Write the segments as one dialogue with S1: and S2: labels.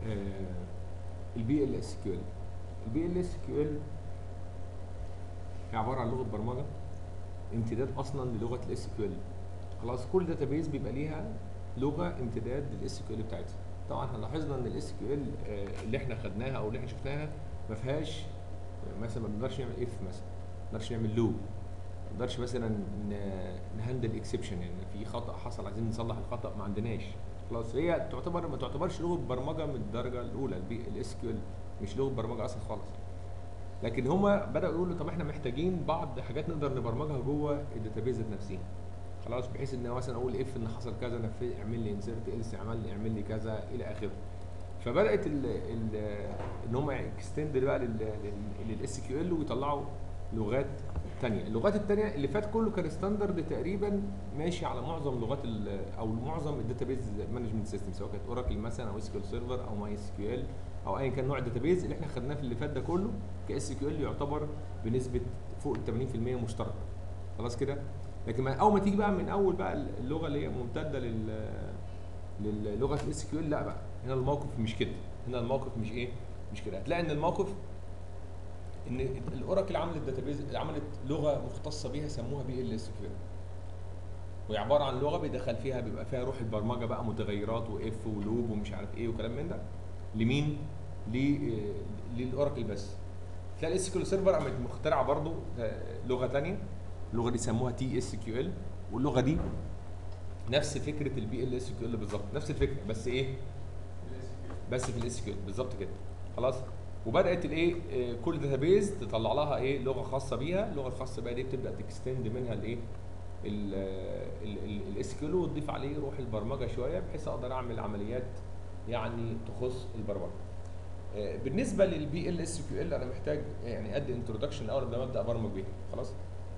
S1: البي ال اس كيو ال البي ال اس كيو ال هي عباره عن لغه برمجه امتداد اصلا للغه الاس كيو ال خلاص كل داتابيز بيبقى ليها لغه امتداد للاس كيو ال بتاعتها طبعا احنا لاحظنا ان الاس كيو ال اللي احنا خدناها او اللي احنا شفناها ما فيهاش مثلا ما بنقدرش نعمل اف مثلا ما نقدرش نعمل لوب ما نقدرش مثلا ن- نهندل اكسبشن يعني في خطا حصل عايزين نصلح الخطا ما عندناش خلاص هي تعتبر ما تعتبرش لغه برمجه من الدرجه الاولى البي الاس كيو ال مش لغه برمجه اصلا خالص لكن هما بداوا يقولوا طب احنا محتاجين بعض حاجات نقدر نبرمجها جوه الداتابيز ذات نفسها خلاص بحيث ان مثلا اقول اف ان حصل كذا نفذ اعمل لي انسرت الس اعمل لي اعمل لي كذا الى اخره فبدات ال ال ان هم اكستند بقى للاس كيو ال ويطلعوا لغات تانية اللغات التانية اللي فات كله كان ستاندرد تقريبا ماشي على معظم لغات ال- او معظم الداتابيز مانجمنت سيستم سواء كانت اوراكل مثلا او اس كيو سيرفر او ماي اس كيو ال او ايا كان نوع الداتابيز اللي احنا خدناه في اللي فات ده كله كاس كيو ال يعتبر بنسبه فوق ال 80% مشترك خلاص كده لكن ما اول ما تيجي بقى من اول بقى اللغه اللي هي ممتده لل للغه الاس كيو ال لا بقى هنا الموقف مش كده هنا الموقف مش ايه مش كده هتلاقي ان الموقف ان الاوراكل عملت داتابيز عملت لغه مختصه بيها سموها بي ال اس كيو وهي عباره عن لغه بيدخل فيها بيبقى فيها روح البرمجه بقى متغيرات واف ولوب ومش عارف ايه وكلام من ده لمين؟ ل- للاوراكل بس تلاقي الاس كيو سيرفر قامت مخترعه برضو آه، لغه ثانيه اللغه دي سموها تي اس كيو ال واللغه دي نفس فكره البي ال اس كيو ال بالظبط نفس الفكره بس ايه؟ بس في الاس كيو بالظبط كده خلاص وبدات الايه آه، كل داتابيز تطلع لها ايه لغه خاصه بيها اللغه الخاصه بيها دي بتبدا تكستند منها الايه الاس كيو وتضيف عليه روح البرمجه شويه بحيث اقدر اعمل عمليات يعني تخص البرمجه آه، بالنسبه للبي ال اس كيو ال انا محتاج يعني ادي انتروداكشن الاول قبل ما ابدا ابرمج بيها خلاص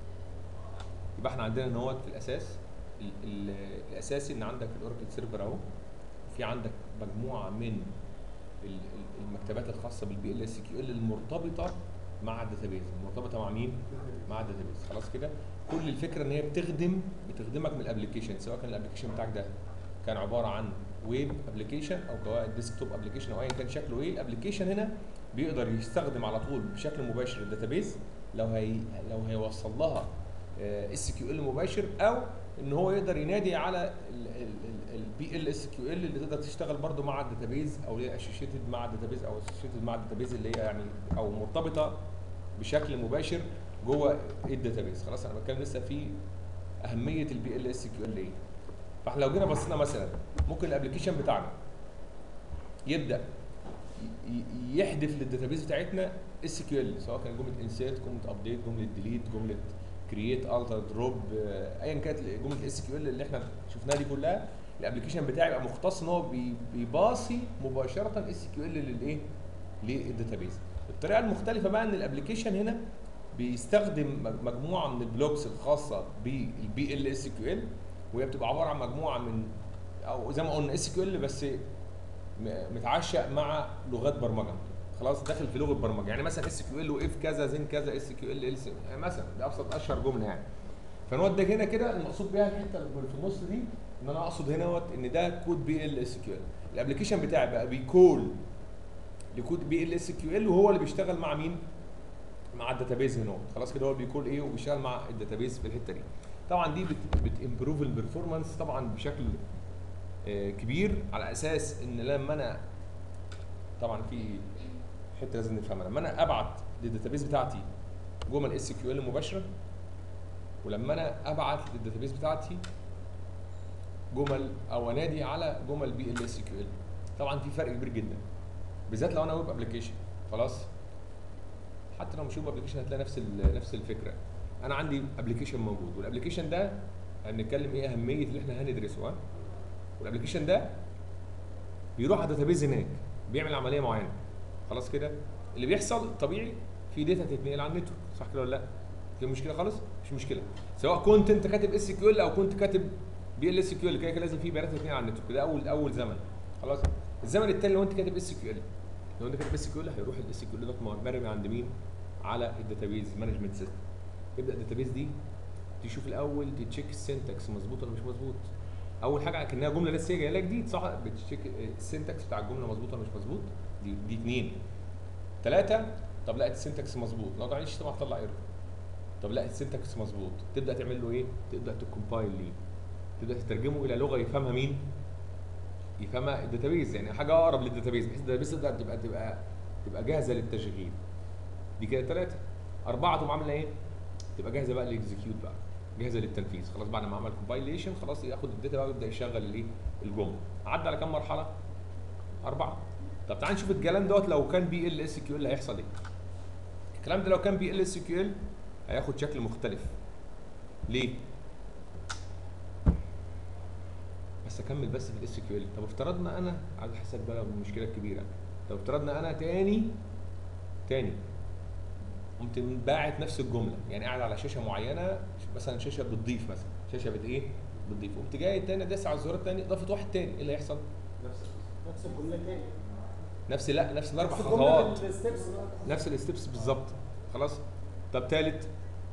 S1: يبقى احنا عندنا ان هو في الاساس ال ال الاساسي ان عندك الاوراكل سيرفر اهو في عندك مجموعه من ال- ال- المكتبات الخاصه بالبي ال اس كيو ال المرتبطه مع الداتابيز مرتبطه مع مين مع الداتابيز خلاص كده كل الفكره ان هي بتخدم بتخدمك من الابلكيشن سواء كان الابلكيشن بتاعك ده كان عباره عن ويب ابلكيشن او سواء ديسكتوب ابلكيشن او ايا كان شكله ايه الابلكيشن هنا بيقدر يستخدم على طول بشكل مباشر الداتابيز لو هي لو هيوصل لها اس كيو ال مباشر او ان هو يقدر ينادي على البي ال اس كيو ال اللي تقدر تشتغل برده مع الداتابيز او هي اسوشيتد مع الداتابيز او اسوشيتد مع الداتابيز اللي هي يعني او مرتبطه بشكل مباشر جوه الداتابيز خلاص انا بتكلم لسه في اهميه البي ال اس كيو ال ايه فاحنا لو جينا بصينا مثلا ممكن الابلكيشن بتاعنا يبدا ي- ي- يحدف للداتابيز بتاعتنا اس كيو ال سواء كان جمله انسيرت جمله ابديت جمله ديليت جمله كرييت التر دروب ايا كانت جمله الاس كيو ال اللي احنا شفناها دي كلها الابلكيشن بتاعي يبقى مختص ان هو بي- بيباصي مباشره اس كيو ال للايه للداتابيز الطريقه المختلفه بقى ان الابلكيشن هنا بيستخدم مج- مجموعه من البلوكس الخاصه بالبي ال اس كيو ال وهي بتبقى عباره عن مجموعه من او زي ما قلنا اس كيو ال بس م- متعشق مع لغات برمجه خلاص داخل في لغه برمجه يعني مثلا اس كيو ال واف كذا زين كذا اس كيو ال ال مثلا ده ابسط اشهر جمله يعني فنودي هنا كده المقصود بيها الحته اللي في النص دي ان انا اقصد هنا وقت ان ده كود بي ال اس كيو ال الابلكيشن بتاعي بقى بيكول لكود بي ال اس كيو ال وهو اللي بيشتغل مع مين؟ مع الداتابيز هنا خلاص كده هو بيكول ايه وبيشتغل مع الداتابيز في الحته دي طبعا دي بتمبروف البرفورمانس طبعا بشكل آه، كبير على اساس ان لما انا طبعا في حته لازم نفهمها لما انا ابعت للداتابيز بتاعتي جمل اس كيو ال مباشره ولما انا ابعت للداتابيز بتاعتي جمل او انادي على جمل بي ال اس كيو ال طبعا في فرق كبير جدا بالذات لو انا ويب ابلكيشن خلاص حتى لو مش ويب ابلكيشن هتلاقي نفس ال- نفس الفكره انا عندي ابلكيشن موجود والابلكيشن ده هنتكلم ايه اهميه اللي احنا هندرسه ها والابلكيشن ده بيروح على داتابيز هناك بيعمل عمليه معينه خلاص كده اللي بيحصل طبيعي في داتا تتنقل على النتورك صح كده ولا لا في مشكله خالص مش مشكله سواء كنت انت كاتب اس كيو ال او كنت كاتب بي ال اس كيو ال كده كده لازم في بيانات تتنقل على النتورك ده اول اول زمن خلاص الزمن الثاني لو انت كاتب اس كيو ال لو انت كاتب اس كيو ال هيروح الاس كيو ال دوت مرمي عند مين على الداتابيز مانجمنت سيستم يبدا الداتابيز دي تشوف الاول تتشيك السنتكس مظبوط ولا مش مظبوط اول حاجه كانها جمله لسه جايه لك جديد صح بتشيك السنتكس بتاع الجمله مظبوط ولا مش مظبوط دي دي اثنين ثلاثه طب لا السنتكس مظبوط لو معلش طبعا هتطلع ايرور طب لا السنتكس مظبوط تبدا تعمل له ايه تبدا تكومبايل ليه تبدا تترجمه الى لغه يفهمها مين يفهمها الداتابيز يعني حاجه اقرب للداتابيز بحيث الداتابيز تقدر تبقى تبقى تبقى جاهزه للتشغيل دي كده ثلاثه اربعه تقوم عامله ايه تبقى جاهزه بقى للاكزكيوت بقى جاهزه للتنفيذ خلاص بعد ما عمل كومبايليشن خلاص ياخد الداتا بقى ويبدا يشغل الايه الجمله عدى على كام مرحله اربعه طب تعال نشوف الكلام دوت لو كان بي ال اس كيو ال هيحصل ايه الكلام ده لو كان بي ال اس كيو ال هياخد شكل مختلف ليه بس اكمل بس في الاس كيو ال طب افترضنا انا على حسب بقى المشكله الكبيره طب افترضنا انا تاني تاني قمت باعت نفس الجمله يعني قاعد على شاشه معينه مثلا شاشه بتضيف مثلا شاشه بت ايه بتضيف قمت جاي تاني داس على الزرار التاني اضافت واحد تاني ايه اللي هيحصل
S2: نفس نفس الجمله تاني
S1: نفس لا نفس الاربع
S2: نفس الجملة
S1: خطوات
S2: بالستبس
S1: نفس الستبس بالظبط خلاص طب تالت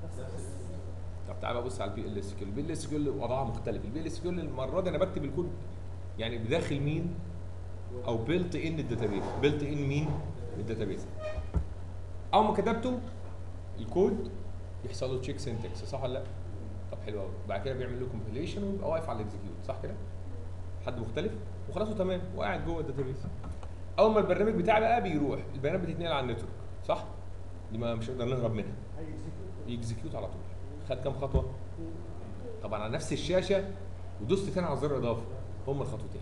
S1: طب تعالى بص على البي ال اس كيو البي ال اس كيو وضعها مختلف البي ال اس كيو المره دي انا بكتب الكود يعني بداخل مين او بيلت ان الداتابيز بيلت ان مين الداتابيز اول ما كتبته الكود يحصل له تشيك سنتكس صح ولا لا طب حلو قوي بعد كده بيعمل له كومبيليشن ويبقى واقف على الاكزكيوت صح كده حد مختلف وخلاص تمام وقاعد جوه الداتابيز اول ما البرنامج بتاعي بقى بيروح البيانات بتتنقل على النتورك صح دي ما مش هنقدر نهرب منها يكزكيوت على طول خد كام خطوه طبعا على نفس الشاشه ودوست تاني على زر اضافه هم الخطوتين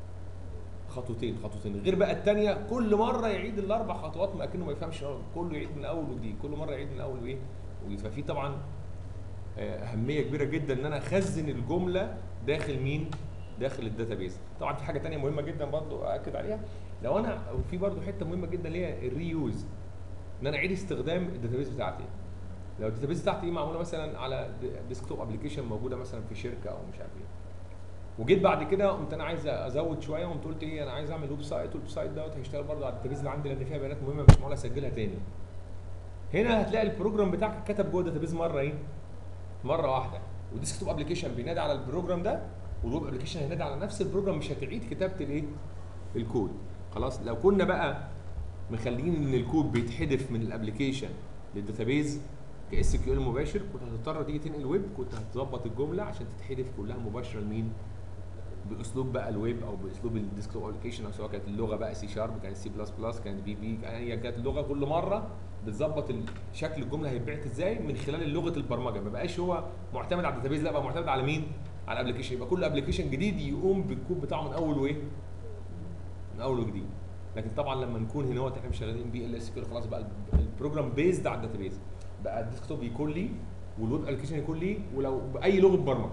S1: خطوتين خطوتين غير بقى الثانيه كل مره يعيد الاربع خطوات ما اكنه ما يفهمش كله يعيد من اول وجديد كل مره يعيد من اول وايه وجديد ففي طبعا آه، اهميه كبيره جدا ان انا اخزن الجمله داخل مين داخل الداتابيز طبعا في حاجه تانية مهمه جدا برضو اكد عليها لو انا وفي برضو حته مهمه جدا اللي هي الريوز ان انا اعيد استخدام الداتابيز بتاعتي لو الداتابيز بتاعتي معموله مثلا على ديسكتوب ابلكيشن موجوده مثلا في شركه او مش عارف ايه وجيت بعد كده قمت انا عايز ازود شويه قمت قلت ايه انا عايز اعمل ويب سايت والويب سايت دوت هيشتغل برضه على الداتابيز اللي عندي لان فيها بيانات مهمه مش معقول اسجلها تاني هنا هتلاقي البروجرام بتاعك اتكتب جوه الداتابيز مره ايه مره واحده والديسكتوب ابلكيشن بينادي على البروجرام ده والويب ابلكيشن هينادي على نفس البروجرام مش هتعيد كتابه الايه الكود خلاص لو كنا بقى مخلين ان الكود بيتحدف من الابلكيشن للداتابيز كاس كيو ال مباشر كنت هتضطر تيجي تنقل ويب كنت هتظبط الجمله عشان تتحدف كلها مباشره لمين باسلوب بقى الويب او باسلوب الديسكتوب ابلكيشن او سواء كانت اللغه بقى سي شارب كانت سي بلس بلس كانت في في ايا كانت اللغه كل مره بتظبط ال- شكل الجمله هيتبعت ازاي من خلال لغه البرمجه ما بقاش هو معتمد على الداتابيز لا بقى معتمد على مين؟ على الابلكيشن يبقى كل ابلكيشن جديد يقوم بالكود بتاعه من اول وايه؟ من اول وجديد لكن طبعا لما نكون هنا هو احنا مش شغالين بي ال اس كيو خلاص بقى ال- البروجرام بيزد على الداتابيز بقى الديسكتوب يكون لي والويب ابلكيشن يكون لي ولو باي لغه برمجه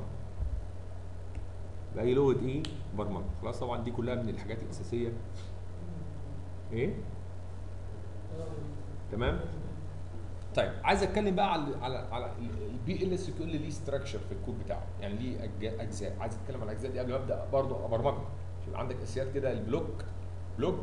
S1: باي لغه ايه برمجه خلاص طبعا دي كلها من الحاجات الاساسيه ايه تمام طيب عايز اتكلم بقى على على على البي ال اس كيو اللي ليه ستراكشر في الكود بتاعه يعني ليه أجزاء- اجزاء عايز اتكلم على الاجزاء دي قبل ما ابدا برضه ابرمجه عشان يبقى عندك اساسيات كده البلوك بلوك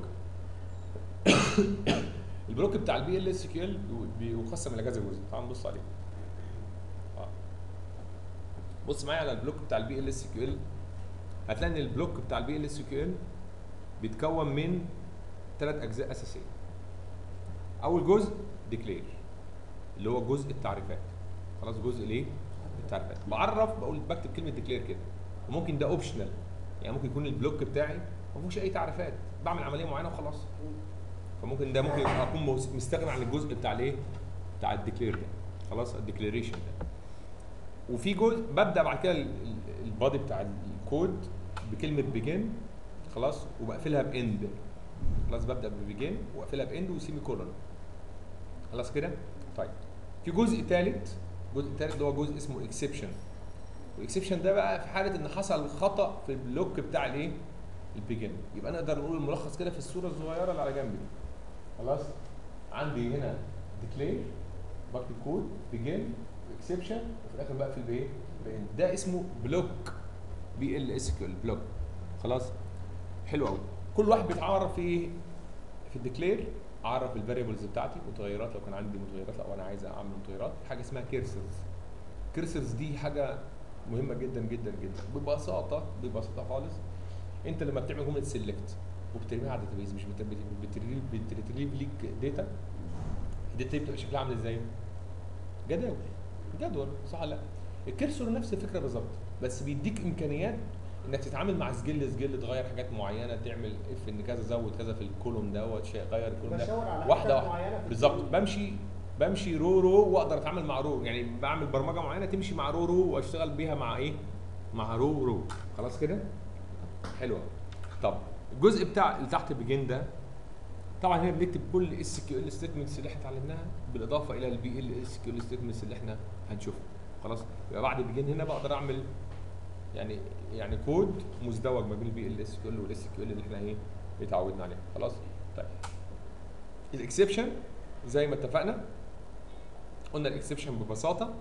S1: البلوك بتاع البي ال اس كيو ال بيقسم الى كذا جزء تعال نبص عليه آه. بص معايا على البلوك بتاع البي ال اس كيو ال هتلاقي ان البلوك بتاع البي ال اس كيو ال بيتكون من ثلاث اجزاء اساسيه اول جزء ديكلير اللي هو جزء التعريفات خلاص جزء الايه التعريفات بعرف بقول بكتب كلمه ديكلير كده وممكن ده اوبشنال يعني ممكن يكون البلوك بتاعي ما فيهوش اي تعريفات بعمل عمليه معينه وخلاص فممكن ده ممكن اكون مس- مستغني عن الجزء بتاع الايه بتاع الديكلير ده خلاص الديكليريشن ده وفي جزء ببدا بعد كده ال- ال- البادي بتاع الكود بكلمه بيجن خلاص وبقفلها باند خلاص ببدا ببيجن واقفلها باند وسيمي كولون خلاص كده طيب في جزء ثالث الجزء الثالث اللي هو جزء اسمه اكسبشن والاكسبشن ده بقى في حاله ان حصل خطا في البلوك بتاع الايه البيجن يبقى نقدر نقول الملخص كده في الصوره الصغيره اللي على جنب دي خلاص عندي هنا ديكلير بكتب كود بيجن اكسبشن وفي الاخر بقفل بايه بإن. ده اسمه بلوك بي ال اس كيو بلوك خلاص حلو قوي كل واحد بيتعرف في ايه في الديكلير اعرف الفاريبلز بتاعتي متغيرات لو كان عندي متغيرات لو انا عايز اعمل متغيرات حاجه اسمها كيرسرز كيرسرز دي حاجه مهمه جدا جدا جدا ببساطه ببساطه خالص انت لما بتعمل جمله سيلكت وبترميها على الداتابيز مش بت- بت- بتريف بتريف ليك داتا الداتا دي بتبقى شكلها عامل ازاي؟ جداول جدول صح ولا لا؟ الكرسور نفس الفكره بالظبط بس بيديك امكانيات انك تتعامل مع سجل سجل تغير حاجات معينه تعمل اف ان كذا زود كذا في الكولوم دوت شيء غير الكولوم ده
S2: بشاور على
S1: واحده
S2: حتت معينة
S1: واحده
S2: في
S1: بالظبط
S2: الكود.
S1: بمشي بمشي رو رو واقدر اتعامل مع رو يعني بعمل برمجه معينه تمشي مع رو رو واشتغل بيها مع ايه؟ مع رو رو خلاص كده؟ حلوه طب الجزء بتاع اللي تحت بيجين ده طبعا هنا بنكتب كل اس كيو ال ستيتمنتس اللي احنا اتعلمناها بالاضافه الى البي ال اس كيو ال ستيتمنتس اللي احنا هنشوفها خلاص يبقى بعد بيجين هنا بقدر اعمل يعني يعني كود مزدوج ما بين البي ال اس كيو ال والاس كيو ال اللي احنا ايه اتعودنا عليه خلاص طيب الاكسبشن زي ما اتفقنا قلنا الاكسبشن ببساطه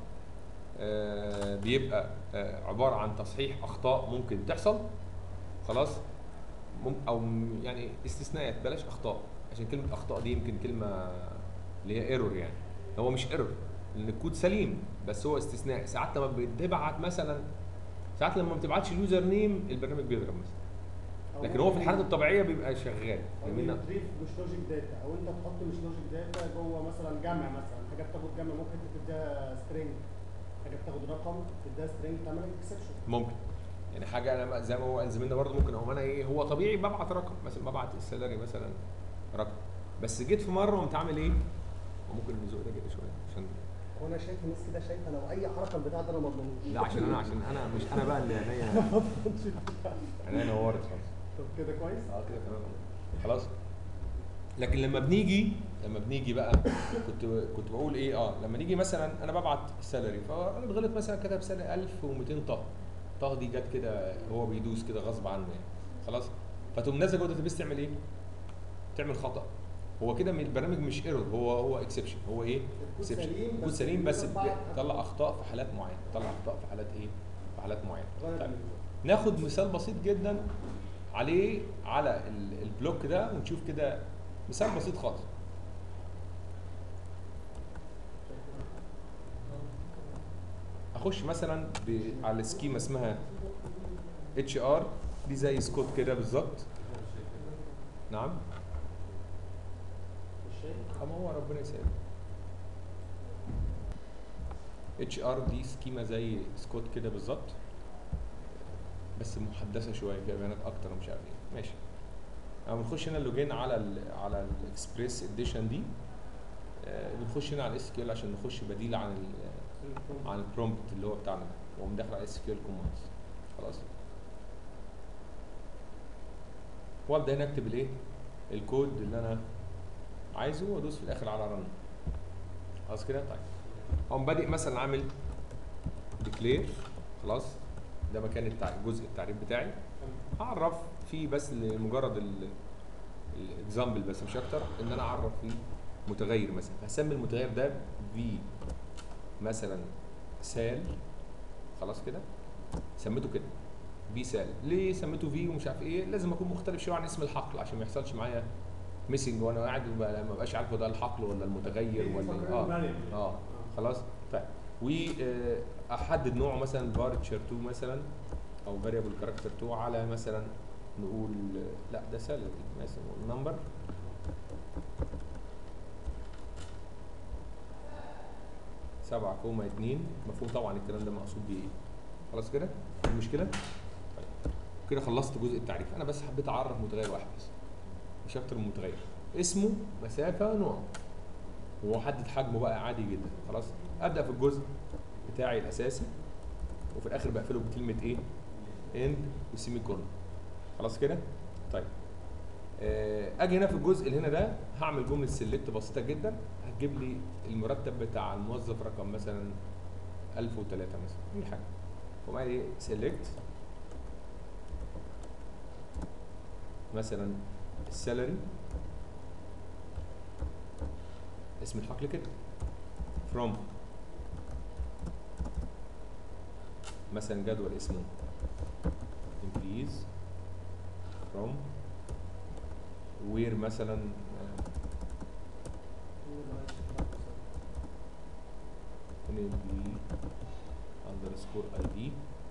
S1: آه بيبقى آه عباره عن تصحيح اخطاء ممكن تحصل خلاص مم او م- يعني استثناءات بلاش اخطاء عشان كلمه اخطاء دي يمكن كلمه اللي هي ايرور يعني هو مش ايرور لان الكود سليم بس هو استثناء ساعات لما بتبعت مثلا ساعات لما ما بتبعتش اليوزر نيم البرنامج بيضرب مثلا
S2: أو
S1: لكن هو في
S2: ممكن-
S1: الحالات الطبيعيه بيبقى شغال
S2: او
S1: يمين-
S2: يريتريف مش لوجيك داتا او انت تحط مش لوجيك داتا جوه مثلا جمع مثلا حاجه بتاخد جمع ممكن تديها سترينج حاجه بتاخد رقم تديها سترينج تعمل اكسبشن
S1: ممكن يعني حاجه انا زي ما هو قال زميلنا برضه ممكن اقوم انا ايه هو طبيعي ببعت رقم مثلا ببعت السالري مثلا رقم بس جيت في مره قمت عامل ايه؟ وممكن نزق ده كده شويه عشان
S2: هو انا شايف الناس كده شايفه لو اي حركه البتاع ده انا ما اضمنوش
S1: لا عشان انا عشان انا مش انا بقى اللي عينيا عينيا نورت خالص
S2: طب كده كويس
S1: اه كده تمام خلاص لكن لما بنيجي لما بنيجي بقى كنت كنت بقول ايه اه لما نيجي مثلا انا ببعت سالري فالراجل غلط مثلا كتب سنه 1200 طه طه دي جت كده هو بيدوس كده غصب عنه يعني خلاص فتقوم نازل جوه الداتابيس تعمل ايه؟ تعمل خطا هو كده من البرنامج مش ايرور هو هو اكسبشن هو ايه؟
S2: الكود
S1: exception.
S2: سليم
S1: الكود
S2: بس
S1: سليم بس
S2: اليوزر بعت
S1: بيطلع اخطاء في حالات معينه بيطلع اخطاء في حالات ايه؟ في حالات معينه
S2: غير
S1: طيب.
S2: اليوزر.
S1: ناخد مثال بسيط جدا عليه على ال- البلوك ده ونشوف كده مثال بسيط خالص اخش مثلا ب- على سكيما اسمها اتش ار دي زي سكوت كده بالظبط نعم
S2: مش شايف
S1: اما هو ربنا يسهل اتش ار دي سكيما زي سكوت كده بالظبط بس محدثه شويه فيها بيانات اكتر ومش عارف ايه ماشي اما بنخش هنا اللوجين على ال على الاكسبريس اديشن دي آه، بنخش هنا على الاس كيو عشان نخش بديل عن ال عن البرومبت اللي هو بتاعنا ده واقوم داخل على اس كيو كوماندز خلاص وابدا هنا اكتب الايه الكود اللي انا عايزه وادوس في الاخر على رن خلاص كده طيب اقوم بادئ مثلا عامل ديكلير خلاص ده مكان التع... جزء التعريف بتاعي هعرف فيه بس لمجرد الاكزامبل بس مش اكتر ان انا اعرف فيه متغير مثلا هسمي المتغير ده في مثلا سال خلاص كده سميته كده في سال ليه سميته في ومش عارف ايه لازم اكون مختلف شويه عن اسم الحقل عشان ما يحصلش معايا ميسنج وانا قاعد وما ما بقاش عارف هو ده الحقل ولا المتغير ولا إيه. اه اه خلاص طيب واحدد نوعه مثلا فارتشر 2 مثلا او فاريبل كاركتر 2 على مثلا نقول لا ده سالري مثلا نمبر سبعة كوما اتنين مفهوم طبعا الكلام ده مقصود بيه ايه خلاص كده المشكلة طيب كده خلصت جزء التعريف انا بس حبيت اعرف متغير واحد بس مش اكتر من متغير اسمه مسافة نوعه واحدد حجمه بقى عادي جدا خلاص ابدا في الجزء بتاعي الاساسي وفي الاخر بقفله بكلمه ايه اند وسيمي كولون خلاص كده طيب آه، اجي هنا في الجزء اللي هنا ده هعمل جمله سيلكت بسيطه جدا هتجيب لي المرتب بتاع الموظف رقم مثلا 1003 مثلا اي حاجه ومعايا ايه سيلكت مثلا السالري اسم الحقل كده from مثلا جدول اسمه employees from where مثلا آه، NB underscore ID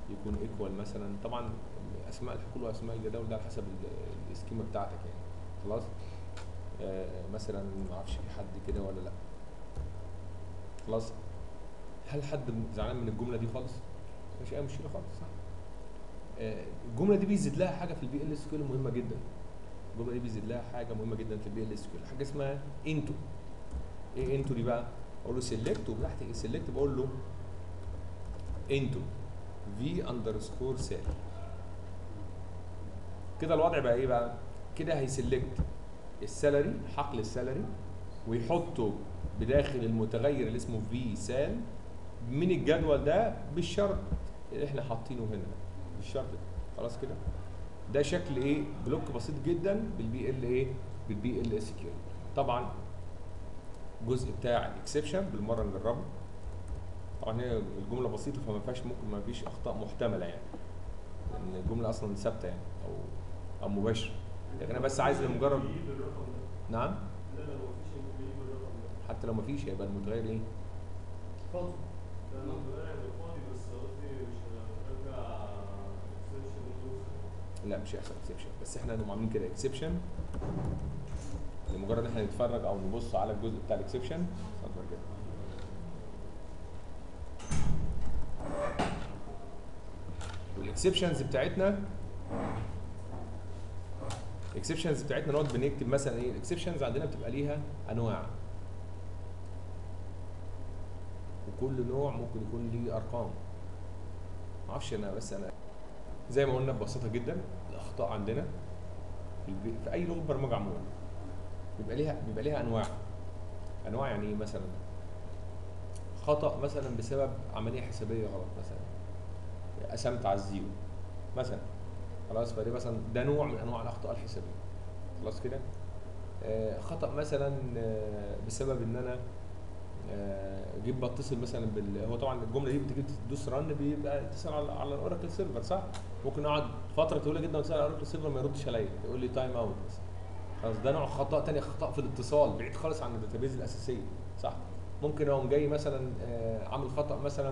S1: يكون ايكوال مثلا طبعا اسماء الحقول واسماء الجداول ده على حسب ال- السكيما بتاعتك يعني خلاص آه مثلا ما اعرفش في حد كده ولا لا خلاص هل حد زعلان من الجمله دي خالص مش اي مشكله خالص صح آه الجمله دي بيزيد لها حاجه في البي ال اس كيو مهمه جدا الجمله دي بيزيد لها حاجه مهمه جدا في البي ال اس كيو حاجه اسمها انتو ايه انتو دي بقى اقول له سيلكت وتحت سيلكت بقول له انتو في اندرسكور سيل كده الوضع بقى ايه بقى كده هيسلكت السالري حقل السالري ويحطه بداخل المتغير اللي اسمه في سال من الجدول ده بالشرط اللي احنا حاطينه هنا بالشرط ده خلاص كده ده شكل ايه بلوك بسيط جدا بالبي ال ايه بالبي ال اس كيو طبعا الجزء بتاع الاكسبشن بالمره نجربه طبعا هي الجمله بسيطه فما فيهاش ممكن ما فيش اخطاء محتمله يعني لان الجمله اصلا ثابته يعني او او مباشره لكن انا بس عايز لمجرد نعم
S3: لا لا مفيش انكليد بالرقم ده
S1: حتى لو ما فيش هيبقى المتغير ايه
S2: فاضي
S3: لا انا متابع بالفاضي بس قصدي مش هرجع اكسبشن
S1: لا مش هيحصل اكسبشن بس احنا نقوم عاملين كده اكسبشن لمجرد ان احنا نتفرج او نبص على الجزء بتاع الاكسبشن اتفضل كده والاكسبشنز بتاعتنا الاكسبشنز بتاعتنا نقعد بنكتب مثلا ايه الاكسبشنز عندنا بتبقى ليها انواع وكل نوع ممكن يكون ليه ارقام معرفش انا بس انا زي ما قلنا ببساطه جدا الاخطاء عندنا في, البي... في اي لغه برمجه عموما بيبقى ليها بيبقى ليها انواع انواع يعني ايه مثلا خطا مثلا بسبب عمليه حسابيه غلط مثلا قسمت على الزيرو مثلا خلاص فدي مثلا ده نوع من انواع الاخطاء الحسابيه خلاص كده آه خطا مثلا آه بسبب ان انا آه، جيت بتصل مثلا بال هو طبعا الجمله دي بتيجي تدوس رن بيبقى اتصل على على الاوراكل سيرفر صح؟ ممكن اقعد فتره طويله جدا اتصل على الاوراكل سيرفر ما يردش عليا يقول لي تايم اوت بس خلاص ده نوع خطا تاني خطا في الاتصال بعيد خالص عن الداتابيز الاساسيه صح؟ ممكن اقوم جاي مثلا آه، عامل خطا مثلا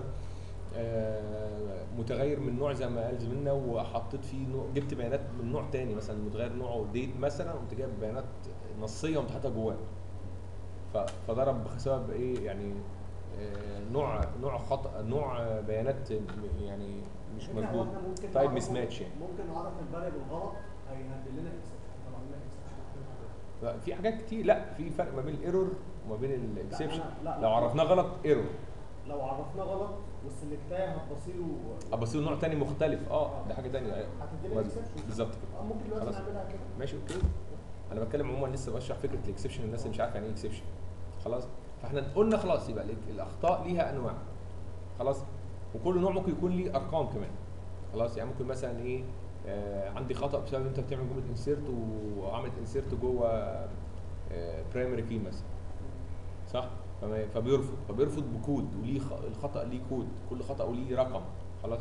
S1: آه، متغير من نوع زي ما قال زميلنا وحطيت فيه نوع جبت بيانات من نوع تاني مثلا متغير نوعه ديت مثلا قمت جايب بيانات نصيه وقمت حاططها جواه ف- فضرب بسبب ايه يعني آه، نوع نوع خطا نوع آه، بيانات م- يعني مش
S2: الفكرة هو
S1: مظبوط
S2: إحنا ممكن
S1: طيب
S2: نعرفه-
S1: mismatch يعني.
S2: ممكن نعرف الفاريبل غلط هيهندل لنا اكسبشن طبعا لنا اكسبشن
S1: في حاجات كتير لا في فرق ما بين الايرور وما بين الاكسبشن
S2: لا، لا،
S1: لو عرفناه غلط ايرور
S2: لو عرفناه غلط والسلكتايه هتبصيله
S1: ابص له نوع تاني مختلف اه ده حاجه تانية ايوه
S2: هتدينا
S1: مظبوط.
S2: اكسبشن
S1: بالظبط كده
S2: اه ممكن دلوقتي
S1: خلاص.
S2: نعملها كده
S1: ماشي اوكي انا بتكلم عموما لسه بشرح فكره الاكسبشن الناس اللي مش عارفه يعني ايه اكسبشن خلاص فاحنا قلنا خلاص يبقى الإك- الاخطاء ليها انواع خلاص وكل نوع ممكن يكون ليه ارقام كمان خلاص يعني ممكن مثلا ايه آه عندي خطا بسبب ان انت بتعمل جمله انسيرت وعملت انسيرت جوه برايمري كي مثلا صح فما- فبيرفض فبيرفض بكود وليه خ- الخطا ليه كود كل خطا وليه رقم خلاص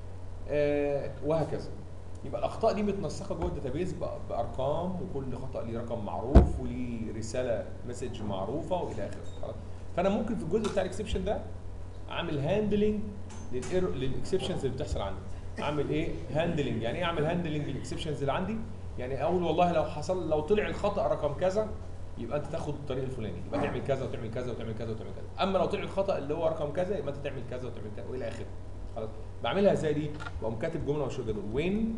S1: آه وهكذا يبقى الاخطاء دي متنسقه جوه الداتابيز بأ- بارقام وكل خطا ليه رقم معروف وليه رساله مسج معروفه والى اخره خلاص فانا ممكن في الجزء بتاع الاكسبشن ده اعمل هاندلنج للايرور للاكسبشنز اللي بتحصل عندي اعمل ايه هاندلنج يعني ايه اعمل هاندلنج للاكسبشنز اللي عندي يعني اقول والله لو حصل لو طلع الخطا رقم كذا يبقى انت تاخد الطريق الفلاني يبقى تعمل كذا وتعمل كذا وتعمل كذا وتعمل كذا اما لو طلع الخطا اللي هو رقم كذا يبقى انت تعمل كذا وتعمل كذا والى اخره خلاص بعملها ازاي دي بقوم كاتب جمله مشهوره جدا وين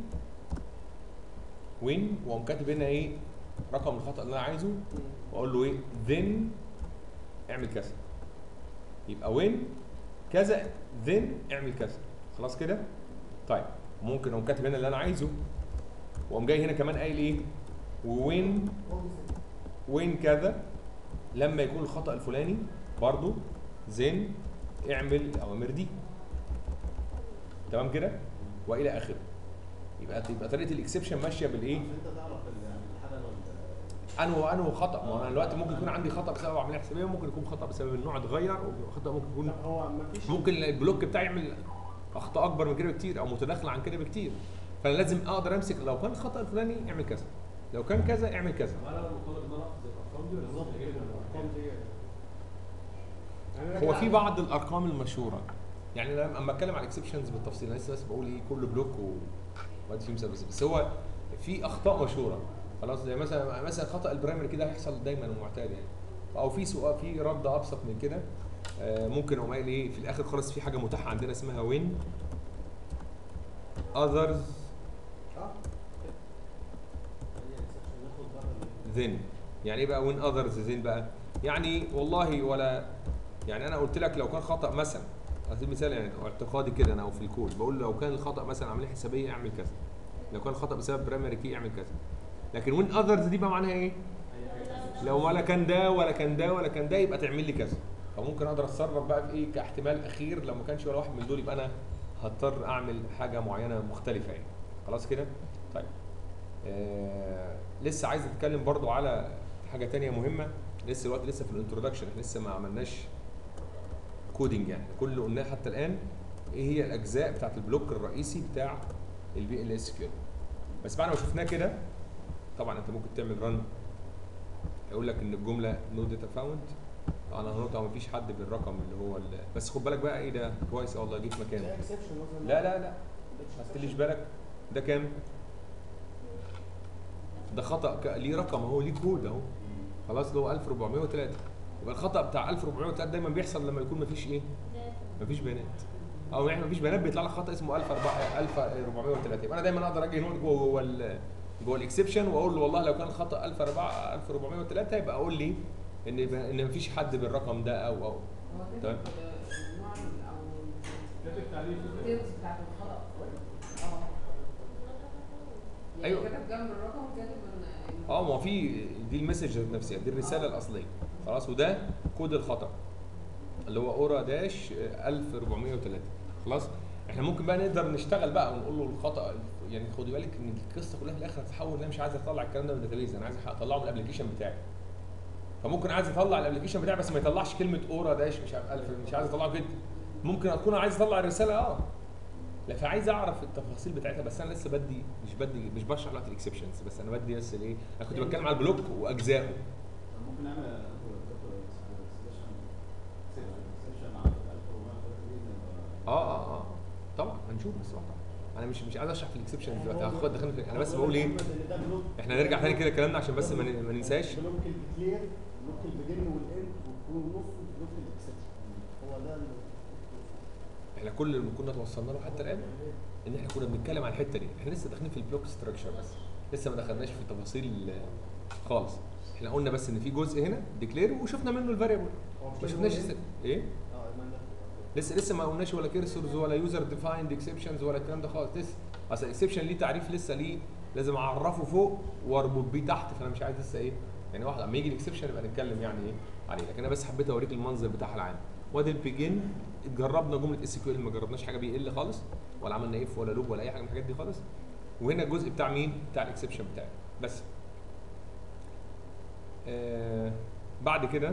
S1: وين واقوم كاتب هنا ايه رقم الخطا اللي انا عايزه واقول له ايه then اعمل كذا يبقى وين كذا then اعمل كذا خلاص كده طيب ممكن اقوم كاتب هنا اللي انا عايزه واقوم جاي هنا كمان قايل ايه وين وين كذا لما يكون الخطا الفلاني برضو زين اعمل الاوامر دي تمام كده والى اخره يبقى يبقى طريقه الاكسبشن ماشيه بالايه
S4: عشان انت تعرف ال- يعني الحاجه ولا
S1: انه انه خطا ما انا دلوقتي ممكن يكون عندي خطا بسبب عمليه حسابيه وممكن يكون خطا بسبب النوع اتغير وخطا ممكن يكون
S2: طب هو مفيش
S1: ممكن البلوك بتاعي يعمل اخطاء اكبر من كده بكتير او متداخله عن كده بكتير فانا لازم اقدر امسك لو كان الخطا الفلاني اعمل كذا لو كان كذا اعمل كذا
S3: انا مطالب ان انا احفظ الارقام دي ولا
S2: بالظبط
S3: ممكن
S2: كده
S3: أجيبها؟
S2: الارقام دي يعني أنا
S1: هو
S2: كده
S1: في بعض الارقام المشهوره يعني انا اما اتكلم على الاكسبشنز بالتفصيل انا لسه بس بقول ايه كل بلوك وادي فيه مسافه بس هو في اخطاء مشهوره خلاص زي مثلا مثلا خطا البرايمري كده هيحصل دايما ومعتاد يعني او في سؤال في رد ابسط من كده آه، ممكن اقوم قايل ايه في الاخر خالص في حاجه متاحه عندنا اسمها وين others
S4: اه هي exception ندخل بره ال-
S1: then يعني ايه بقى وين others then بقى يعني والله ولا يعني انا قلت لك لو كان خطا مثلا على سبيل المثال يعني اعتقادي كده انا او في الكود بقول لو كان الخطا مثلا عمليه حسابيه اعمل كذا لو كان الخطا بسبب برايمري كي اعمل كذا لكن وين others دي بقى معناها ايه لو ولا كان ده ولا كان ده ولا كان ده يبقى تعمل لي كذا فممكن اقدر اتصرف بقى في ايه كاحتمال اخير لو ما كانش ولا واحد من دول يبقى انا هضطر اعمل حاجه معينه مختلفه يعني خلاص كده طيب آه لسه عايز اتكلم برضو على حاجه تانية مهمه لسه الوقت لسه في الانترودكشن احنا لسه ما عملناش كودنج يعني كل اللي قلناه حتى الان ايه هي الاجزاء بتاعت البلوك الرئيسي بتاع البي ال اس كيو بس بعد ما شفناه كده طبعا انت ممكن تعمل رن هيقول لك ان الجمله نو داتا فاوند انا هنقطع ما فيش حد بالرقم اللي هو ال- بس خد بالك بقى ايه ده كويس والله جيت
S2: ده
S1: مكانه
S2: اكسبشن مثلا
S1: لا لا لا ما تخليش بالك ده كام ده خطا ك- ليه رقم اهو ليه كود اهو خلاص اللي هو 1403 يبقى الخطا بتاع 1403 دايما بيحصل لما يكون مفيش ايه مفيش بيانات او يعني مفيش بيانات بيطلع لك خطا اسمه 1403 يبقى انا دايما اقدر اجي هنا جوه جوه ال- جوه الاكسبشن واقول له والله لو كان الخطا 1400 1403 يبقى اقول لي ان ان مفيش حد بالرقم ده او او
S5: هو
S1: تمام.
S5: كاتب النوع ال- او
S3: كاتب تعريف
S5: الديتيلز بتاعت الخطأ اه يعني
S1: أيوة.
S5: كاتب جنب الرقم كاتب ان إن-
S1: اه ما هو في دي المسج نفسها دي الرساله الاصليه خلاص وده كود الخطا اللي هو اورا داش 1403 خلاص احنا ممكن بقى نقدر نشتغل بقى ونقول له الخطا يعني خدي بالك ان القصه كلها في الاخر هتتحول ان انا مش عايز اطلع الكلام ده من الداتابيز انا عايز اطلعه من الابلكيشن بتاعي فممكن عايز اطلع الابلكيشن بتاعي بس ما يطلعش كلمه اورا داش مش عارف 1000 مش عايز اطلعه كده ممكن اكون عايز اطلع الرساله اه لا فعايز اعرف التفاصيل بتاعتها بس انا لسه بدي مش بدي مش بشرح دلوقتي الاكسبشنز بس انا بدي بس الايه انا كنت بتكلم على البلوك واجزائه
S4: طب ممكن نعمل exception على 1403 دي نبقى-
S1: اه اه اه طبعا هنشوف بس طبعا انا مش مش عايز اشرح في الاكسبشنز دلوقتي هاخد دخلنا في انا بس بقول ايه احنا نرجع تاني كده كلامنا عشان بس ما ن- ما ننساش
S2: بلوك الكلير بلوك البيجن والاند والنص بلوك الاكسبشن هو ده ال-
S1: احنا كل اللي كنا توصلنا له حتى الان ان احنا كنا بنتكلم على الحته دي احنا لسه داخلين في البلوك ستراكشر بس لسه ما دخلناش في التفاصيل آه، خالص احنا قلنا بس ان في جزء هنا ديكلير وشفنا منه الفاريبل
S2: هو مش
S1: ما
S2: لازم
S1: شفناش
S2: يقول
S1: الس- ايه
S2: اه ما ده
S1: لسه لسه ما قلناش ولا كيرسورز ولا يوزر ديفايند اكسبشنز ولا الكلام ده خالص لسه اصل الاكسبشن ليه تعريف لسه ليه لازم اعرفه فوق واربط بيه تحت فانا مش عايز لسه ايه يعني واحد اما يجي الاكسبشن يبقى نتكلم يعني ايه عليه لكن انا بس حبيت اوريك المنظر بتاعها العام وادي البيجن جربنا جمله اس كيو ال ما جربناش حاجه بي ال خالص ولا عملنا اف ولا لوب ولا اي حاجه من الحاجات دي خالص وهنا الجزء بتاع مين بتاع الاكسبشن بتاعي بس آه بعد كده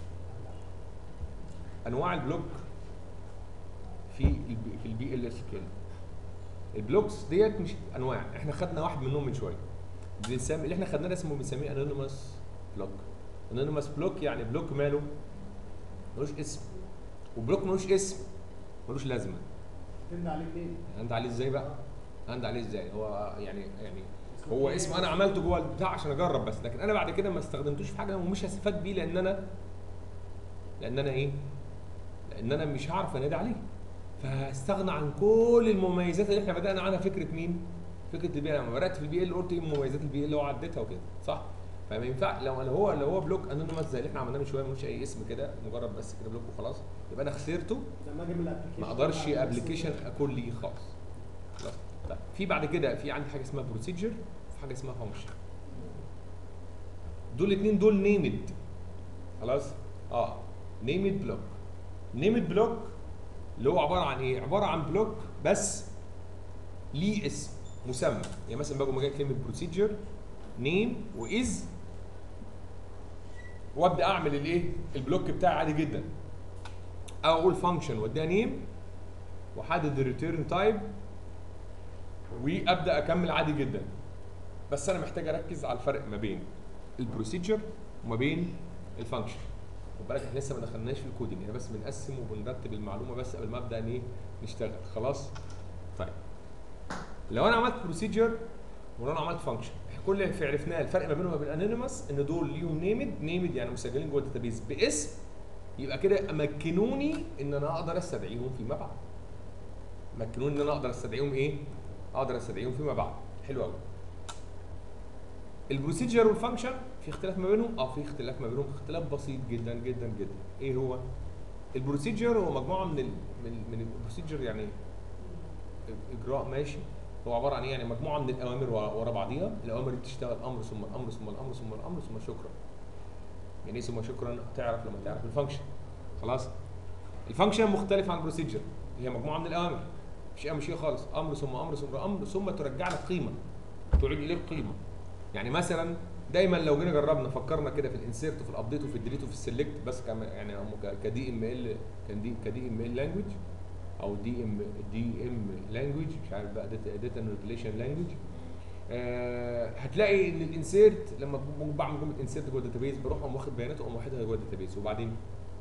S1: انواع البلوك في البي في البي ال اس كيو البلوكس ديت مش انواع احنا خدنا واحد منهم من شويه بنسمي اللي احنا خدناه ده اسمه بنسميه انونيموس بلوك انونيموس بلوك يعني بلوك ماله ملوش اسم وبلوك ملوش اسم ملوش لازمه
S2: تند عليه ليه؟
S1: عند عليه ازاي بقى عند عليه ازاي هو يعني يعني هو اسم انا عملته جوه البتاع عشان اجرب بس لكن انا بعد كده ما استخدمتوش في حاجه ومش هستفاد بيه لان انا لان انا ايه لان انا مش هعرف انادي عليه فهستغنى عن كل المميزات اللي احنا بدانا عنها فكره مين فكره البي ال لما بدات في البي ال قلت ايه مميزات البي ال اللي هو عديتها وكده صح فما ينفع لو لو هو لو هو بلوك انونيمس زي اللي احنا عملناه من شويه ملوش اي اسم كده مجرد بس كده بلوك وخلاص يبقى انا خسرته
S2: لما اجي من الابلكيشن
S1: ما اقدرش ابلكيشن اكون ليه خالص خلاص طيب في بعد كده في عندي حاجه اسمها بروسيجر وفي حاجه اسمها فانكشن دول الاثنين دول نيمد خلاص اه نيمد بلوك نيمد بلوك اللي هو عباره عن ايه عباره عن بلوك بس ليه اسم مسمى يعني مثلا باجي مجال كلمه بروسيجر نيم واز وابدا اعمل الايه البلوك بتاعي عادي جدا او اقول فانكشن واديها نيم واحدد الريتيرن تايب وابدا اكمل عادي جدا بس انا محتاج اركز على الفرق ما بين البروسيجر وما بين الفانكشن خد بالك احنا لسه ما دخلناش في الكودينج احنا بس بنقسم وبنرتب المعلومه بس قبل ما ابدا ان ايه نشتغل خلاص طيب لو انا عملت بروسيجر ولو انا عملت فانكشن كل اللي عرفناه الفرق ما بينهم وبين الانونيمس ان دول ليهم نيمد نيمد يعني مسجلين جوه الداتابيز باسم يبقى كده مكنوني ان انا اقدر استدعيهم فيما بعد مكنوني ان انا اقدر استدعيهم ايه اقدر استدعيهم فيما بعد حلو قوي البروسيجر والفانكشن في اختلاف ما بينهم اه في اختلاف ما بينهم اختلاف بسيط جدا جدا جدا ايه هو البروسيجر هو مجموعه من ال من, من البروسيجر يعني اجراء ماشي هو عباره عن ايه يعني مجموعه من الاوامر ورا ورا بعضيها الاوامر دي بتشتغل امر ثم الامر ثم الامر ثم الامر ثم شكرا يعني ايه ثم شكرا تعرف لما تعرف الفانكشن خلاص الفانكشن مختلف عن البروسيجر هي مجموعه من الاوامر مش مش هي خالص امر ثم امر ثم امر ثم ترجع لك قيمه تعيد اليك قيمه يعني مثلا دايما لو جينا جربنا فكرنا كده في الانسيرت وفي الابديت وفي الديليت وفي السلكت بس كم يعني هم كدي ام ال كان دي كدي ام ال لانجوج او دي ام دي ام لانجوج مش عارف بقى داتا مانيبيوليشن لانجوج هتلاقي ان الانسيرت لما ب- بعمل جمله انسيرت جوه الداتابيز بروح اقوم واخد بيانات واقوم واخدها جوه الداتابيز وبعدين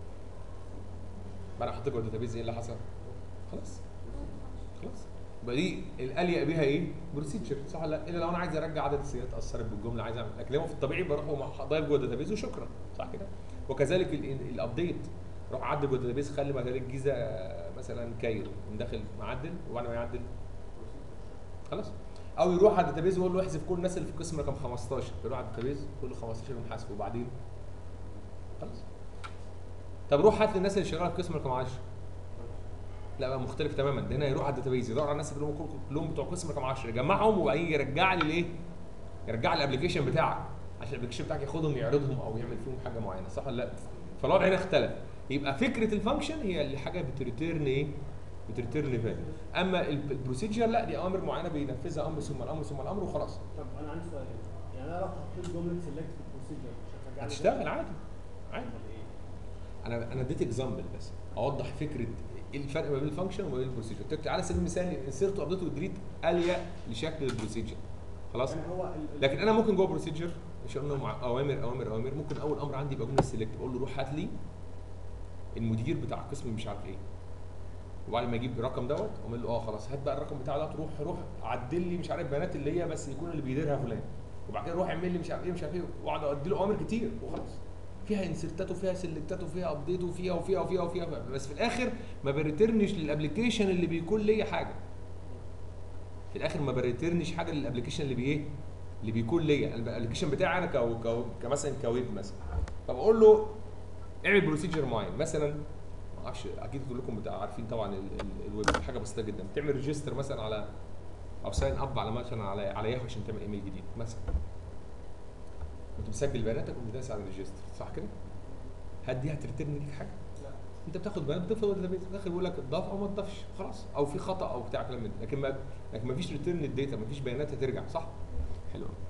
S1: بعد ما حطيت جوه الداتابيز ايه اللي حصل؟ خلاص خلاص يبقى دي الاليق بيها ايه؟ بروسيجر صح ولا لا؟ الا لو انا عايز ارجع عدد السيرات اثرت بالجمله عايز اعمل لكن هو في الطبيعي بروح أقوم ضايف جوه الداتابيز وشكرا صح كده؟ وكذلك ال- الابديت روح عدل جوه الداتابيز خلي مجال الجيزه مثلا كايرو من داخل معدل وبعد ما يعدل خلاص او يروح على الداتابيز ويقول له احذف كل الناس اللي في قسم رقم 15 يروح على الداتابيز يقول له 15 ونحاسبه وبعدين خلاص طب روح هات لي الناس اللي شغاله في قسم رقم 10 لا بقى مختلف تماما ده هنا يروح على الداتابيز يدور على الناس اللي هم كل- كلهم بتوع قسم رقم 10 يجمعهم وبعدين يرجع لي الايه؟ يرجع لي الابلكيشن بتاعك عشان الابلكيشن بتاعك ياخدهم يعرضهم او يعمل فيهم حاجه معينه صح ولا لا؟ فالوضع هنا اختلف يبقى فكره الفانكشن هي اللي حاجه بتريتيرن ايه؟ بتريتيرن فاليو اما ال- البروسيجر لا دي اوامر معينه بينفذها امر ثم الامر ثم الامر وخلاص
S2: طب انا عندي سؤال هنا يعني انا لو حطيت جمله سيلكت في البروسيجر مش هترجع لي
S1: هتشتغل عادي عادي
S2: أمال إيه؟
S1: انا انا اديت اكزامبل بس اوضح فكره ايه الفرق ما بين الفانكشن وما بين البروسيجر قلت لك على سبيل المثال انسيرت وابديت وديليت اليا لشكل البروسيجر خلاص
S2: يعني هو ال- ال-
S1: لكن انا ممكن جوه بروسيجر مش قلنا مع اوامر اوامر اوامر ممكن اول امر عندي يبقى جمله سيلكت بقول له روح هات لي المدير بتاع قسم مش عارف ايه وبعد ما يجيب الرقم دوت اقوم له اه خلاص هات بقى الرقم بتاعه دوت روح روح عدل لي مش عارف بيانات اللي هي بس يكون اللي بيديرها فلان وبعد كده روح اعمل لي مش عارف ايه مش عارف ايه واقعد ادي له اوامر كتير وخلاص فيها انسرتات وفيها سلكتات وفيها ابديت وفيها وفيها وفيها وفيها بس في الاخر ما بريترنش للابلكيشن اللي بيكون ليا حاجه في الاخر ما بريترنش حاجه للابلكيشن اللي بايه اللي بيكون ليا الابلكيشن بتاعي انا كو كو كمثلا كويب مثلا فبقول له اعمل بروسيجر معين مثلا ما اعرفش اكيد كلكم بتاع عارفين طبعا ال- ال- الويب حاجه بسيطه جدا بتعمل ريجستر مثلا على او ساين اب على مثلا على على ياهو عشان تعمل ايميل جديد مثلا كنت مسجل بياناتك وبتداس على الريجستر صح كده؟ هل دي هترترن ليك حاجه؟
S2: لا.
S1: انت بتاخد بيانات بتضيفها جوه الداتابيز في الاخر بيقول لك اتضاف او ما اتضافش خلاص او في خطا او بتاع كلام من ده لكن ما لكن ما فيش ريتيرن للداتا ما فيش بيانات هترجع صح؟ حلو أوي.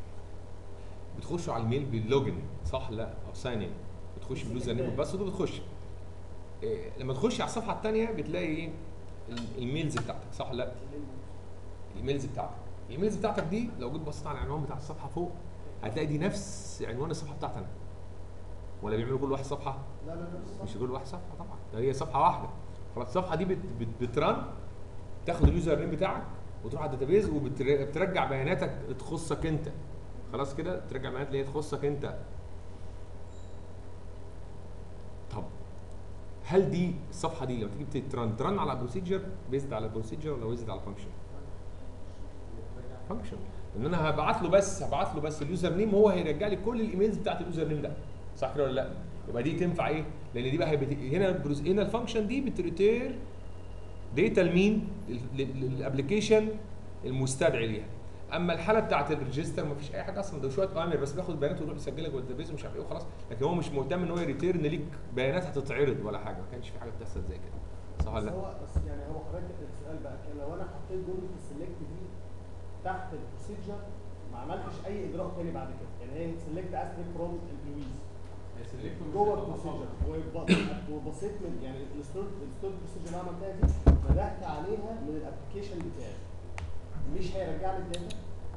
S1: بتخشوا على الميل باللوجن صح لا او ساين ان بتخش باليوزر نيم والباسورد وبتخش إيه لما تخش على الصفحه الثانيه بتلاقي ايه ال- الميلز بتاعتك صح لا الايميلز بتاعتك الايميلز بتاعتك دي لو جيت بصيت على العنوان بتاع الصفحه فوق هتلاقي دي نفس عنوان الصفحه بتاعتي انا ولا بيعملوا كل واحد صفحه
S2: لا لا لا
S1: مش كل واحد صفحه طبعا ده هي صفحه واحده خلاص الصفحه دي بت بت بترن تاخد اليوزر نيم بتاعك وتروح على الداتابيز وبترجع بياناتك تخصك انت خلاص كده ترجع بيانات اللي هي تخصك انت طب هل دي الصفحه دي لما تيجي ترن ترن على بروسيجر بيزد على بروسيجر ولا بيزد على فانكشن؟ فانكشن ان انا هبعت له بس هبعت له بس اليوزر نيم هو هيرجع لي كل الايميلز بتاعت اليوزر نيم ده صح كده ولا لا؟ يبقى دي تنفع ايه؟ لان دي بقى هي بت... هنا البروز... هنا الفانكشن دي بتريتير داتا لمين؟ للابلكيشن المستدعي ليها اما الحاله بتاعت الريجستر ما فيش اي حاجه اصلا ده شويه اوامر بس بياخد بيانات ويروح يسجلها جوه الداتابيز ومش عارف ايه وخلاص لكن هو مش مهتم ان هو يريتيرن ليك بيانات هتتعرض ولا حاجه ما كانش في حاجه بتحصل زي كده صح ولا
S2: بس
S1: لا؟
S2: هو بس يعني هو حضرتك السؤال بقى كان لو انا حطيت جمله السلكت دي تحت البروسيجر ما عملتش اي اجراء تاني بعد كده يعني هي سلكت استريك فروم البلويز جوه البروسيجر وب- وبصيت من يعني الستور الستور بروسيجر اللي أنا عملتها دي بدات عليها من الابلكيشن بتاعي مش هيرجع لي الداتا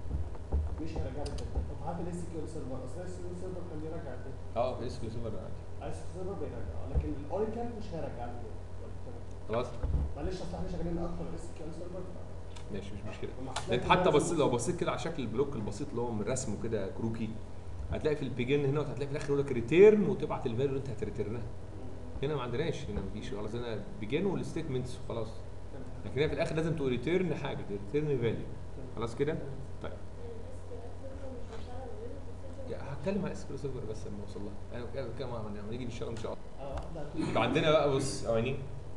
S2: مش هيرجع لي الداتا طب هات الاس كيو سيرفر اصل الاس كيو سيرفر كان بيرجع الداتا
S1: اه في اس كيو سيرفر عادي
S2: ايس سيرفر بيرجع لكن الاوراكل مش هيرجع لي كده
S1: خلاص
S2: معلش اصل احنا شغالين اكتر اس كيو ال سيرفر
S1: ماشي مش مشكله
S2: فما
S1: ده انت حتى بص لو بصيت كده على شكل البلوك البسيط اللي هو من رسمه كده كروكي هتلاقي في البيجن هنا وهتلاقي في الاخر يقول لك ريتيرن وتبعت الفاليو اللي انت هتريترنها هنا ما عندناش هنا مفيش خلاص هنا بيجن والستيتمنتس وخلاص لكن هنا في الاخر لازم تقول ريتيرن حاجه ريتيرن فاليو خلاص كده طيب يعني هتكلم على اسكيو سيرفر بس لما اوصل لها انا بتكلم لما نيجي نشتغل ان شاء الله
S2: اه واحده
S1: يبقى عندنا بقى بص اواني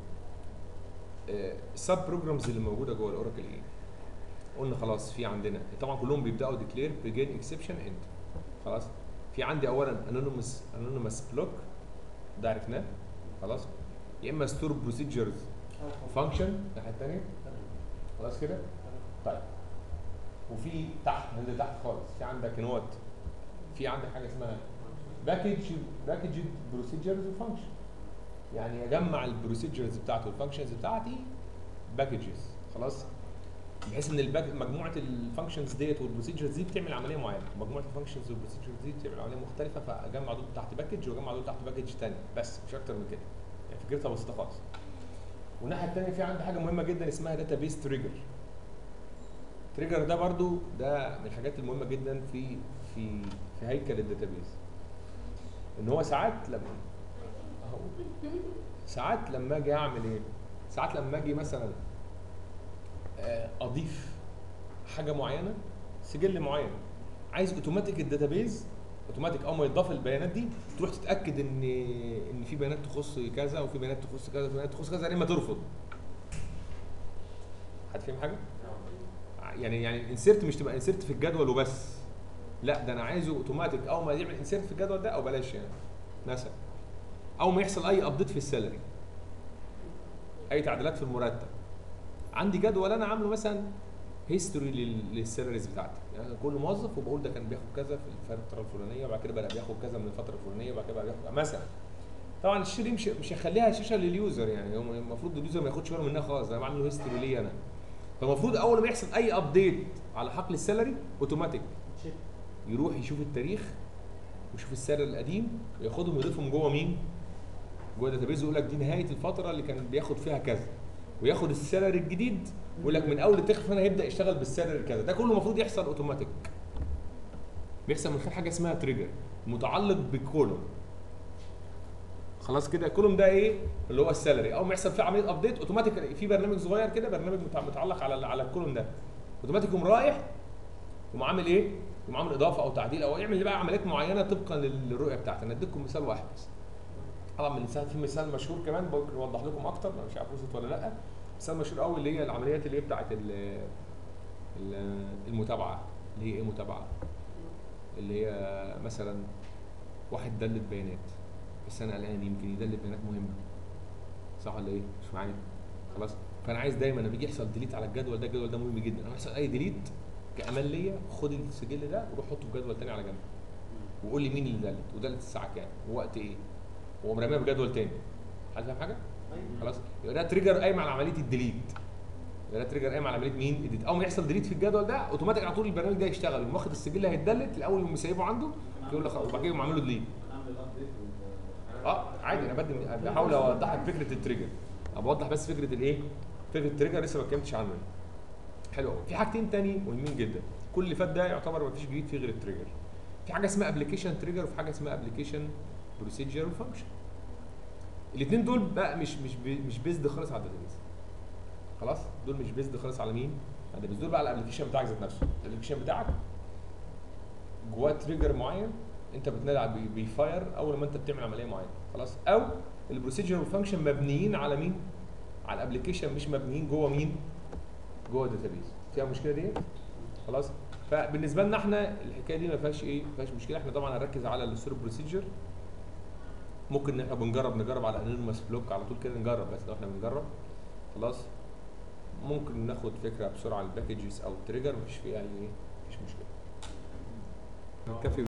S1: السب بروجرامز اللي موجوده جوه الاوراكل ايه؟ قلنا خلاص في عندنا طبعا كلهم بيبداوا ديكلير بيجين اكسبشن اند خلاص في عندي اولا انونيمس انونيمس بلوك ده عرفناه خلاص يا اما ستور بروسيجرز فانكشن الناحيه الثانيه خلاص كده طيب وفي تحت ننزل تحت خالص في عندك نوت في عندك حاجه اسمها باكج باكج بروسيجرز وفانكشن يعني اجمع البروسيجرز بتاعته والفانكشنز بتاعتي باكجز خلاص بحيث ان الباك مجموعه الفانكشنز ديت والبروسيجرز دي بتعمل عمليه معينه مجموعه الفانكشنز والبروسيجرز دي بتعمل عمليه مختلفه فاجمع دول تحت باكج واجمع دول تحت باكج ثانيه بس مش اكتر من كده يعني فكرتها بسيطه خالص والناحيه الثانيه في عندي حاجه مهمه جدا اسمها داتابيس تريجر تريجر ده برضو ده من الحاجات المهمه جدا في في في هيكل الداتابيس ان هو ساعات لما أهو. ساعات لما اجي اعمل ايه ساعات لما اجي مثلا آه، اضيف حاجه معينه سجل معين عايز اوتوماتيك الداتابيز اوتوماتيك اول ما يضاف البيانات دي تروح تتاكد ان ان في بيانات تخص كذا وفي بيانات تخص كذا وفي بيانات تخص كذا يا اما ترفض حد فاهم حاجه يعني يعني الانسيرت مش تبقى انسيرت في الجدول وبس لا ده انا عايزه اوتوماتيك اول ما يعمل انسيرت في الجدول ده او بلاش يعني مثلا اول ما يحصل اي ابديت في السالري اي تعديلات في المرتب عندي جدول انا عامله مثلا هيستوري للسالاريز بتاعتي يعني كل موظف وبقول ده كان بياخد كذا في الفتره الفلانيه وبعد كده بدا بياخد كذا من الفتره الفلانيه وبعد كده بقى بياخد مثلا طبعا الشير مش مش هخليها شاشه لليوزر يعني هو المفروض اليوزر ما ياخدش باله منها خالص انا بعمل له هيستوري ليه انا فالمفروض اول ما يحصل اي ابديت على حقل السالري اوتوماتيك
S2: شيك
S1: يروح يشوف التاريخ ويشوف السعر القديم وياخدهم يضيفهم جوه مين؟ جوه الداتابيز ويقول لك دي نهايه الفتره اللي كان بياخد فيها كذا وياخد السالري الجديد ويقول لك من اول التاريخ هنا هيبدا يشتغل بالسالري كذا ده كله المفروض يحصل اوتوماتيك بيحصل من خلال حاجه اسمها تريجر متعلق بكولوم خلاص كده الكولوم ده ايه اللي هو السالري اول ما يحصل فيه عمليه ابديت اوتوماتيك في برنامج صغير كده برنامج متع- متعلق على على الكولوم ده اوتوماتيك يقوم رايح يقوم عامل ايه يقوم عامل اضافه او تعديل او يعمل بقى عمليات معينه طبقا للرؤيه بتاعتي انا اديكم مثال واحد بس طبعا من مثال في مثال مشهور كمان ممكن اوضح لكم اكتر انا مش عارف وصلت ولا لا مثال مشهور قوي اللي هي العمليات اللي هي بتاعت ال- ال- المتابعه اللي هي ايه متابعه اللي هي مثلا واحد دلت بيانات بس انا قلقان يمكن يدلت بيانات مهمه صح ولا ايه مش معايا خلاص فانا عايز دايما لما يجي يحصل ديليت على الجدول ده الجدول ده مهم جدا لما يحصل اي ديليت كامان ليا خد السجل ده وروح حطه في جدول تاني على جنب وقول لي مين اللي دلت ودلت الساعه كام ووقت ايه وقوم راميها في جدول تاني حد فاهم حاجه خلاص يبقى ده تريجر قايم على عمليه الديليت يبقى ده تريجر قايم على عمليه مين الديليت اول ما يحصل ديليت في الجدول ده اوتوماتيك على طول البرنامج ده يشتغل يقوم واخد السجل اللي هيتدلت الاول يقوم سايبه عنده يقول لك خلاص وبعد كده يقوم عامل له ديليت
S4: نعمل الابديت
S1: اه عادي انا بدي بحاول اوضح لك فكره التريجر أنا بوضح بس فكره الايه فكره التريجر لسه ما اتكلمتش عنه حلو قوي في حاجتين تاني مهمين جدا كل اللي فات ده يعتبر ما فيش جديد فيه غير التريجر في حاجه اسمها ابلكيشن تريجر وفي حاجه اسمها ابلكيشن بروسيجر وفانكشن الاثنين دول بقى مش مش بي- مش بيزد خالص على الداتابيز خلاص دول مش بيزد خالص على مين على الداتابيز دول بقى على الابلكيشن بتاعك ذات نفسه الابلكيشن بتاعك جواه تريجر معين انت بتنادي على بي- بيفاير اول ما انت بتعمل عمليه معينه خلاص او البروسيجر والفانكشن مبنيين على مين على الابلكيشن مش مبنيين جوه مين جوه الداتابيز فيها مشكله دي خلاص فبالنسبه لنا احنا الحكايه دي ما فيهاش ايه ما فيهاش مشكله احنا طبعا هنركز على الستور بروسيجر ممكن ان احنا بنجرب نجرب على انونيمس بلوك على طول كده نجرب بس لو احنا بنجرب خلاص ممكن ناخد فكره بسرعه عن الباكجز او التريجر مفيش فيها يعني ايه مفيش مشكله كافي